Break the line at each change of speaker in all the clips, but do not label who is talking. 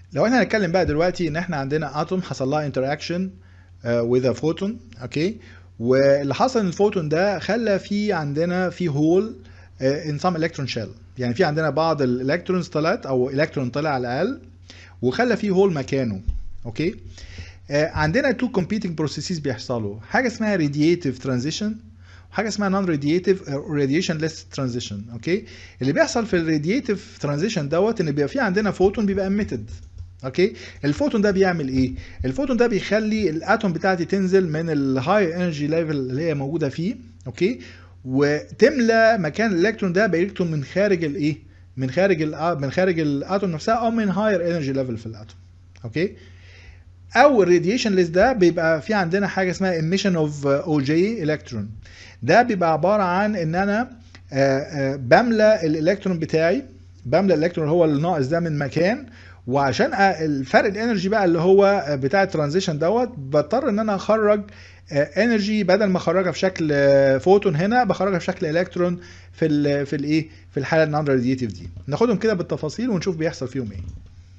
لو احنا هنتكلم بقى دلوقتي ان احنا عندنا اتوم حصل لها انتراكشن with a photon اوكي واللي حصل ان الفوتون ده خلى في عندنا في هول ان سام الكترون شيل يعني في عندنا بعض الالكترونز طلعت او الكترون طلع على الاقل وخلى في هول مكانه اوكي آه، عندنا تو competing بروسيسز بيحصلوا حاجه اسمها رادياتيف ترانزيشن وحاجه اسمها نون رادياتيف راديشن ليس ترانزيشن اوكي اللي بيحصل في الرادياتيف ترانزيشن دوت ان بيبقى في عندنا فوتون بيبقى emitted اوكي الفوتون ده بيعمل ايه الفوتون ده بيخلي الاتوم بتاعتي تنزل من الهاي انرجي ليفل اللي هي موجوده فيه اوكي وتملى مكان الالكترون ده بالكترون من خارج الايه من خارج ال من خارج الاتوم نفسها او من هاير انرجي ليفل في الاتوم اوكي او الراديشن ليس ده بيبقى في عندنا حاجه اسمها emission اوف او جي الكترون ده بيبقى عباره عن ان انا آه، آه، بملى الالكترون بتاعي بملى الالكترون هو اللي ناقص ده من مكان وعشان أ- الفرق الانرجي بقى اللي هو بتاع الترانزيشن دوت بضطر ان انا اخرج انرجي بدل ما اخرجها في شكل آه، فوتون هنا بخرجها في شكل الكترون في ال في الايه في الحاله النون راديتيف دي ناخدهم كده بالتفاصيل ونشوف بيحصل فيهم ايه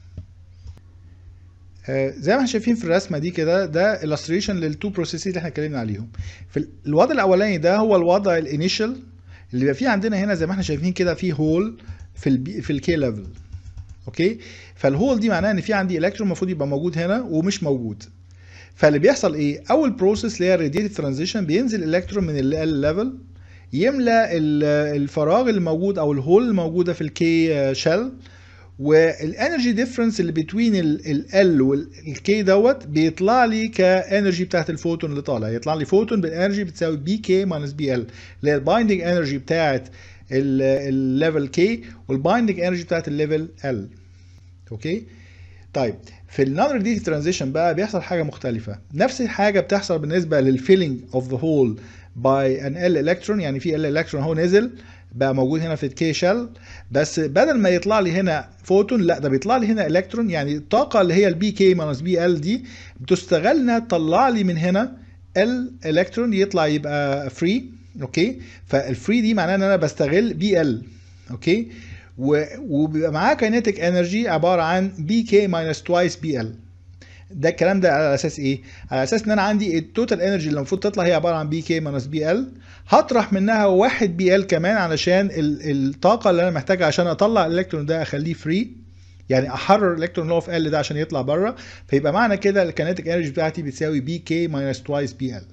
آه، زي ما احنا شايفين في الرسمه دي كده ده illustration للتو بروسيسز اللي احنا اتكلمنا عليهم في ال- الوضع الاولاني ده هو الوضع الانيشال اللي بيبقى فيه عندنا هنا زي ما احنا شايفين كده في هول في البي في الكي ليفل اوكي فالهول دي معناها ان في عندي الكترون المفروض يبقى موجود هنا ومش موجود فاللي بيحصل ايه اول بروسيس اللي هي الراديتيف ترانزيشن بينزل الكترون من ال ليفل يملى ال- الفراغ اللي موجود او الهول الموجوده في الكي شيل والانرجي ديفرنس اللي بين ال والكي دوت بيطلع لي كانرجي بتاعت الفوتون اللي طالع يطلع لي فوتون بالانرجي بتساوي بي كي ماينس بي ال اللي هي البايندنج انرجي بتاعت الليفل كي والبايندنج انرجي بتاعت الليفل ال اوكي طيب في النون راديتيف ترانزيشن بقى بيحصل حاجه مختلفه نفس الحاجه بتحصل بالنسبه للفيلينج اوف ذا هول باي ان ال الكترون يعني في ال الكترون هو نزل بقى موجود هنا في الكي شيل بس بدل ما يطلع لي هنا فوتون لا ده بيطلع لي هنا الكترون يعني الطاقه اللي هي البي كي ماينس بي ال دي بتستغل انها تطلع لي من هنا ال الكترون يطلع يبقى فري اوكي فالفري دي معناها ان انا بستغل بي ال اوكي و- وبيبقى معاه كاينيتيك انرجي عباره عن بي كي ماينس توايس بي ال ده الكلام ده على اساس ايه؟ على اساس ان انا عندي التوتال انرجي اللي المفروض تطلع هي عباره عن بي كي ماينس بي ال هطرح منها واحد بي ال كمان علشان ال- الطاقه اللي انا محتاجها عشان اطلع الالكترون ده اخليه فري يعني احرر الالكترون اللي هو في ال ده عشان يطلع بره فيبقى معنى كده الكينيتيك انرجي بتاعتي بتساوي بي كي ماينس توايس بي ال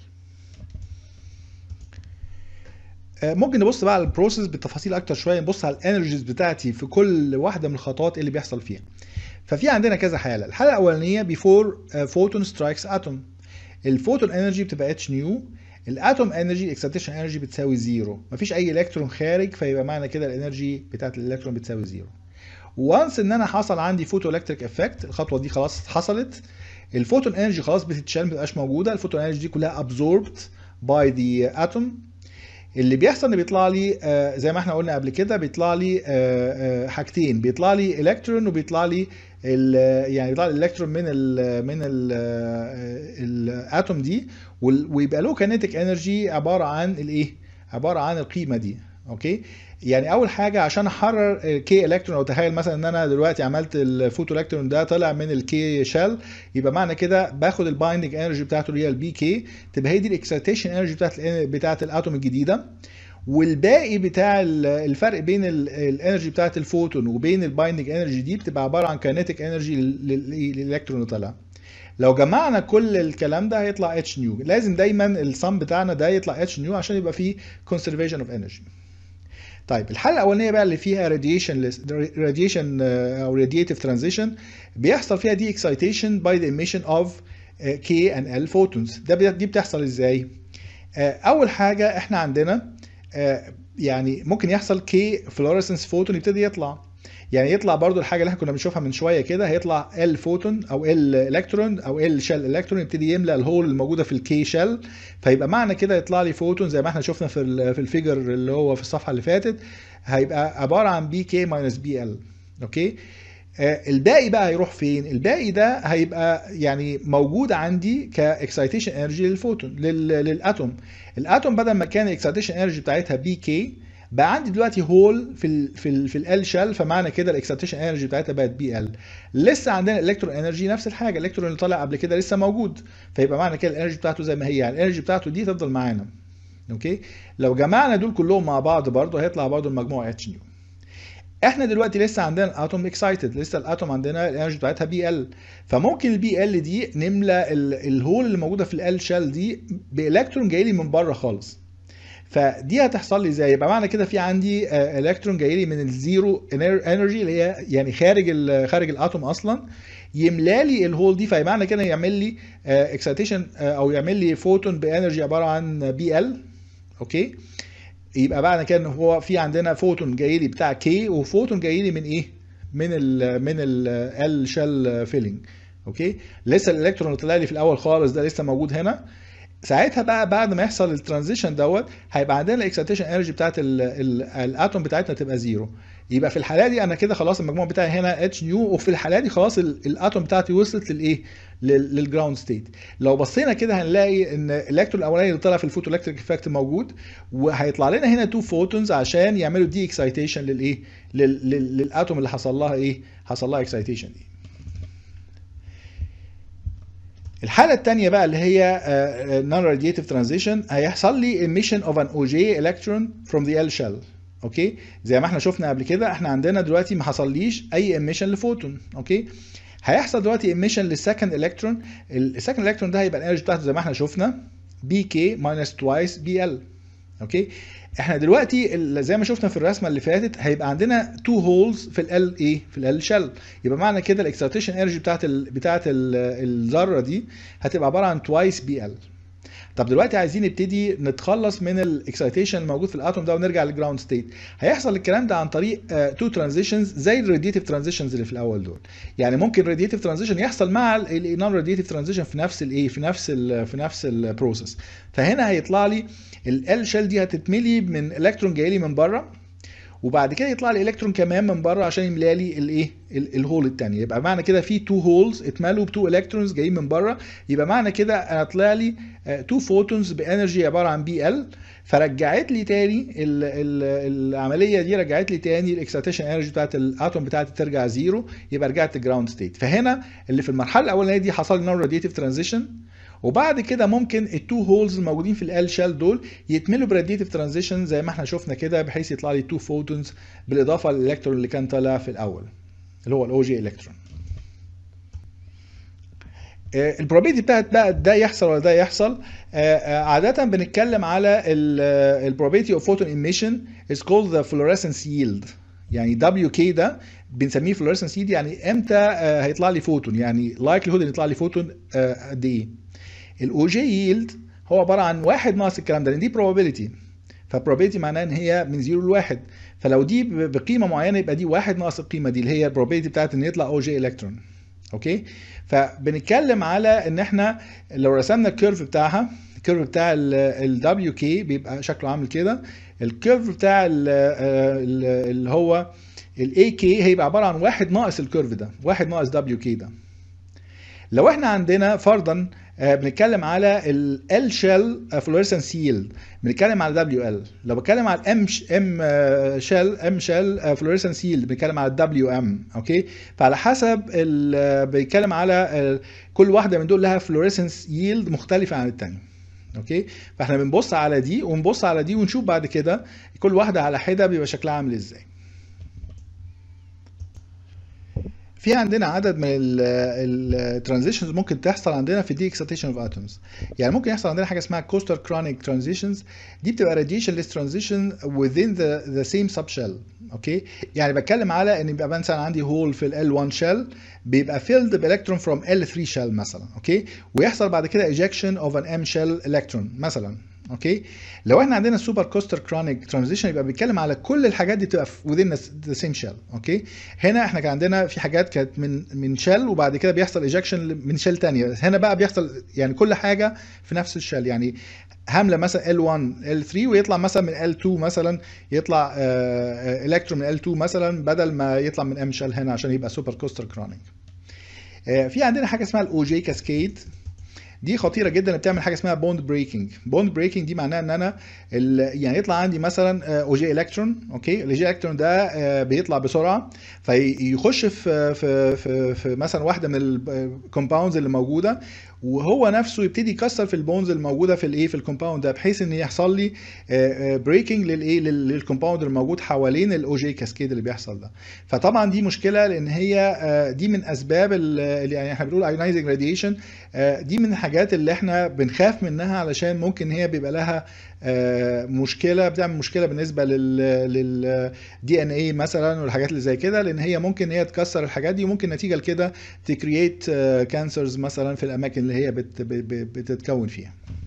آه، ممكن نبص بقى على البروسيس بالتفاصيل اكتر شويه نبص على الانرجيز بتاعتي في كل واحده من الخطوات اللي بيحصل فيها ففي عندنا كذا حاله الحاله الاولانيه بيفور فوتون سترايكس اتوم الفوتون انرجي بتبقى اتش نيو الاتوم انرجي اكسيتيشن انرجي بتساوي زيرو مفيش اي الكترون خارج فيبقى معنى كده الانرجي بتاعت الالكترون بتساوي زيرو وانس ان انا حصل عندي فوتو الكتريك افكت الخطوه دي خلاص حصلت الفوتون انرجي خلاص بتتشال ما بتبقاش موجوده الفوتون انرجي دي كلها ابزوربد باي ذا اتوم اللي بيحصل ان بيطلع لي آه، زي ما احنا قلنا قبل كده بيطلع لي آه، آه، حاجتين بيطلع لي الكترون وبيطلع لي ال- يعني بيطلع لي الالكترون من ال من ال الاتوم دي وال- ويبقى له كينيتيك انرجي عباره عن الايه عباره عن القيمه دي اوكي يعني اول حاجه عشان احرر كي الكترون او تخيل مثلا ان انا دلوقتي عملت الفوتو الكترون ده طلع من الكي شيل يبقى معنى كده باخد البايندنج انرجي بتاعته اللي هي البي كي تبقى هي دي الاكسيتيشن انرجي بتاعت ال بتاعت الاتوم الجديده والباقي بتاع ال- الفرق بين ال- الانرجي بتاعت الفوتون وبين البايندنج انرجي دي بتبقى عباره عن كاينيتيك انرجي للالكترون اللي طلع لو جمعنا كل الكلام ده هيطلع اتش نيو لازم دايما الصم بتاعنا ده يطلع اتش نيو عشان يبقى فيه conservation اوف انرجي طيب الحاله الاولانيه بقى اللي فيها راديشن راديشن او راديتيف ترانزيشن بيحصل فيها دي اكسايتيشن باي ذا emission اوف كي ان ال فوتونز ده بي- دي بتحصل ازاي آه، اول حاجه احنا عندنا آه، يعني ممكن يحصل كي فلوريسنس فوتون يبتدي يطلع يعني يطلع برضو الحاجه اللي احنا كنا بنشوفها من شويه كده هيطلع ال فوتون او ال الكترون او ال شيل الكترون يبتدي يملى الهول الموجوده في الكي شيل فيبقى معنى كده يطلع لي فوتون زي ما احنا شفنا في ال- في الفيجر اللي هو في الصفحه اللي فاتت هيبقى عباره عن بي كي ماينس بي ال اوكي آه، الباقي بقى هيروح فين الباقي ده هيبقى يعني موجود عندي كاكسايتيشن انرجي للفوتون لل- للاتوم الاتوم بدل ما كان الاكسايتيشن انرجي بتاعتها بي كي بقى عندي دلوقتي هول في ال في ال في ال شال فمعنى كده الاكسيتيشن انرجي بتاعتها بقت بي ال لسه عندنا الالكترون انرجي نفس الحاجه الالكترون اللي طالع قبل كده لسه موجود فيبقى معنى كده الانرجي بتاعته زي ما هي يعني الانرجي بتاعته دي تفضل معانا اوكي لو جمعنا دول كلهم مع بعض برضه هيطلع برضه المجموع اتش نيو احنا دلوقتي لسه عندنا الاتوم اكسايتد لسه الاتوم عندنا الانرجي بتاعتها بي ال فممكن البي ال دي نملى الهول اللي موجوده في ال شال دي بالكترون جاي لي من بره خالص فدي هتحصل لي ازاي يبقى معنى كده في عندي الكترون جاي لي من الزيرو انرجي اللي هي يعني خارج ال خارج الاتوم اصلا يملى لي الهول دي فمعنى كده يعمل لي اكسايتيشن او يعمل لي فوتون بانرجي عباره عن بي ال اوكي يبقى بعد كده ان هو في عندنا فوتون جاي لي بتاع كي وفوتون جاي لي من ايه من ال من ال شال فيلينج اوكي لسه الالكترون اللي طلع لي في الاول خالص ده لسه موجود هنا ساعتها بقى بعد ما يحصل الترانزيشن دوت هيبقى عندنا الاكسيتيشن انرجي بتاعت الاتوم بتاعتنا تبقى زيرو يبقى في الحاله دي انا كده خلاص المجموع بتاعي هنا اتش نيو وفي الحاله دي خلاص الاتوم بتاعتي وصلت للايه للجراوند ستيت لو بصينا كده هنلاقي ان الالكترون الاولاني اللي طلع في الفوتو الكتريك افكت موجود وهيطلع لنا هنا تو فوتونز عشان يعملوا دي اكسايتيشن للايه للاتوم اللي حصل لها ايه حصل لها اكسايتيشن دي الحالة الثانية بقى اللي هي non radiative transition هيحصل لي emission of an OJ electron from the L shell اوكي زي ما احنا شفنا قبل كده احنا عندنا دلوقتي ما حصليش اي emission لفوتون اوكي هيحصل دلوقتي emission للسكند الكترون السكند الكترون ده هيبقى الانرجي بتاعته زي ما احنا شفنا بي كي minus twice بي ال اوكي احنا دلوقتي زي ما شفنا في الرسمه اللي فاتت هيبقى عندنا تو هولز في ال ايه في ال شell يبقى معنى كده الاكسيتيشن انرجي بتاعت ال بتاعت الذره دي هتبقى عباره عن توايس بي ال طب دلوقتي عايزين نبتدي نتخلص من الاكسيتيشن الموجود في الاتوم ده ونرجع للجراوند ستيت هيحصل الكلام ده عن طريق تو ترانزيشنز زي الراديتيف ترانزيشنز اللي في الاول دول يعني ممكن الراديتيف ترانزيشن يحصل مع النون راديتيف ترانزيشن في نفس الايه في نفس ال في نفس البروسيس فهنا هيطلع لي ال شيل دي هتتملي من الكترون جاي لي من بره وبعد كده يطلع لي الكترون كمان من بره عشان يملى لي الايه الهول الثانيه يبقى معنى كده في تو هولز اتملوا بتو الكترونز جايين من بره يبقى معنى كده انا طلع لي تو فوتونز بانرجي عباره عن بي ال فرجعت لي تاني ال ال العمليه دي رجعت لي تاني الاكسيتيشن انرجي بتاعت الاتوم بتاعتي ترجع زيرو يبقى رجعت جراوند ستيت فهنا اللي في المرحله الاولانيه دي حصل لي نون راديتيف ترانزيشن وبعد كده ممكن التو هولز الموجودين في ال شال دول يتملوا براديتيف ترانزيشن زي ما احنا شفنا كده بحيث يطلع لي تو فوتونز بالاضافه للالكترون اللي كان طالع في الاول اللي هو الاو جي الكترون البروبابيلتي بتاعت بقى ده يحصل ولا ده يحصل عاده بنتكلم على البروبابيلتي اوف فوتون ايميشن از كولد ذا فلوريسنس ييلد يعني دبليو كي ده بنسميه فلوريسنس ييلد يعني امتى هيطلع لي فوتون يعني لايكلي ان يطلع لي فوتون قد ايه الاو جي ييلد هو عباره عن واحد ناقص الكلام ده لان دي probability فبروبابيلتي معناها ان هي من 0 لواحد فلو دي بقيمه معينه يبقى دي واحد ناقص القيمه دي اللي هي البروبابيلتي بتاعت ان يطلع او جي الكترون اوكي فبنتكلم على ان احنا لو رسمنا الكيرف بتاعها الكيرف بتاع الدبليو كي بيبقى شكله عامل كده الكيرف بتاع اللي هو الاي كي هيبقى عباره عن واحد ناقص الكيرف ده واحد ناقص دبليو كي ده لو احنا عندنا فرضا بنتكلم على ال شيل فلوريسنس ييلد بنتكلم على دبليو ال لو بتكلم على ام ام شيل ام شيل فلوريسنس ييلد بنتكلم على دبليو ام اوكي فعلى حسب بنتكلم على كل واحده من دول لها فلوريسنس ييلد مختلفه عن الثانيه اوكي فاحنا بنبص على دي ونبص على دي ونشوف بعد كده كل واحده على حده بيبقى شكلها عامل ازاي في عندنا عدد من الترانزيشنز ممكن تحصل عندنا في دي اكسيتيشن اوف اتومز يعني ممكن يحصل عندنا حاجه اسمها كوستر كرونيك ترانزيشنز دي بتبقى راديشنلess ترانزيشن within the the same subshell اوكي يعني بتكلم على ان يبقى مثلا عندي هول في ال L1 shell بيبقى filled بالكترون from L3 shell مثلا اوكي ويحصل بعد كده ejection of an M shell electron مثلا اوكي لو احنا عندنا سوبر كوستر كرونيك ترانزيشن يبقى بيتكلم على كل الحاجات دي تبقى within ذا سيم شيل اوكي هنا احنا كان عندنا في حاجات كانت من من شيل وبعد كده بيحصل ايجكشن من شيل ثانيه هنا بقى بيحصل يعني كل حاجه في نفس الشيل يعني هامله مثلا L1 L3 ويطلع مثلا من L2 مثلا يطلع الكترون من L2 مثلا بدل ما يطلع من M شيل هنا عشان يبقى سوبر كوستر كرونيك في عندنا حاجه اسمها الاو جي كاسكيد دي خطيره جدا بتعمل حاجه اسمها بوند بريكنج بوند بريكنج دي معناها ان انا ال- يعني يطلع عندي مثلا او جي الكترون اوكي الاي الكترون ده آه، بيطلع بسرعه فيخش في في في, في مثلا واحده من الكومباوندز اللي موجوده وهو نفسه يبتدي يكسر في البونز الموجوده في الايه في الكومباوند ده بحيث ان يحصل لي بريكنج للايه لل- للكومباوند الموجود حوالين الاو جي كاسكيد اللي بيحصل ده فطبعا دي مشكله لان هي آه، دي من اسباب ال- اللي يعني احنا بنقول ايونايزنج راديشن دي من الحاجات اللي احنا بنخاف منها علشان ممكن هي بيبقى لها آه، مشكله بتعمل مشكله بالنسبه لل لل دي ان اي مثلا والحاجات اللي زي كده لان هي ممكن هي تكسر الحاجات دي وممكن نتيجه لكده تكرييت كانسرز مثلا في الاماكن اللي هي بت بت- بتتكون فيها